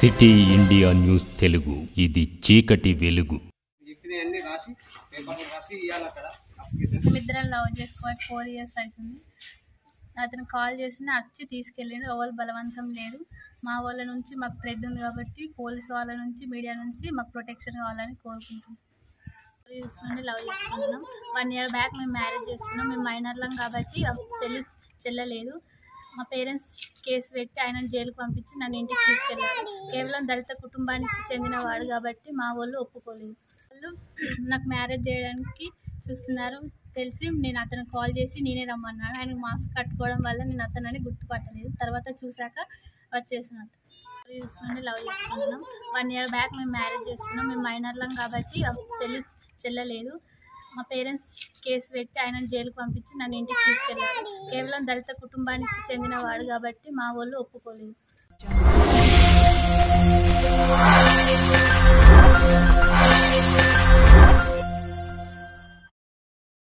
city India news Telugu ఇది చీకటి వెలుగు చెప్పినవన్నీ రాసి పేపర్లు రాసి ఇవ్వాలి అక్కడ ఇద్దరం లవ్ చేసుకోవాలి ఫోర్ ఇయర్స్ అవుతుంది అతను కాల్ చేసి వచ్చి తీసుకెళ్ళిండు ఎవరు బలవంతం లేదు మా వాళ్ళ నుంచి మాకు థ్రెడ్ ఉంది కాబట్టి పోలీస్ వాళ్ళ నుంచి మీడియా నుంచి మాకు ప్రొటెక్షన్ కావాలని కోరుకుంటున్నాం పోలీస్ నుండి లవ్ చేసుకుంటున్నాం వన్ ఇయర్ బ్యాక్ మేము మ్యారేజ్ చేసుకున్నాం మేము మైనర్లం కాబట్టి పెళ్ళి చెల్లలేదు మా పేరెంట్స్ కేసు పెట్టి ఆయన జైలుకు పంపించి నన్ను ఇంటికి తీసుకెళ్ళారు కేవలం దళిత కుటుంబానికి చెందిన వాడు కాబట్టి మా వాళ్ళు ఒప్పుకోలేదు వాళ్ళు నాకు మ్యారేజ్ చేయడానికి చూస్తున్నారు తెలిసి నేను అతను కాల్ చేసి నేనే రమ్మన్నాను ఆయన మాస్క్ కట్టుకోవడం వల్ల నేను అతనని గుర్తుపట్టలేదు తర్వాత చూశాక వచ్చేసాను పోలీస్ నుండి లవ్ చేసుకుంటున్నాం వన్ ఇయర్ బ్యాక్ మేము మ్యారేజ్ చేసుకున్నాం మేము మైనర్లం కాబట్టి పెళ్ళి చెల్లలేదు మా పేరెంట్స్ కేసు పెట్టి ఆయన జైలుకు పంపించి నన్ను ఇంటికి తీసుకెళ్ళారు కేవలం దళిత కుటుంబానికి చెందిన వాడు కాబట్టి మా వాళ్ళు ఒప్పుకోలేదు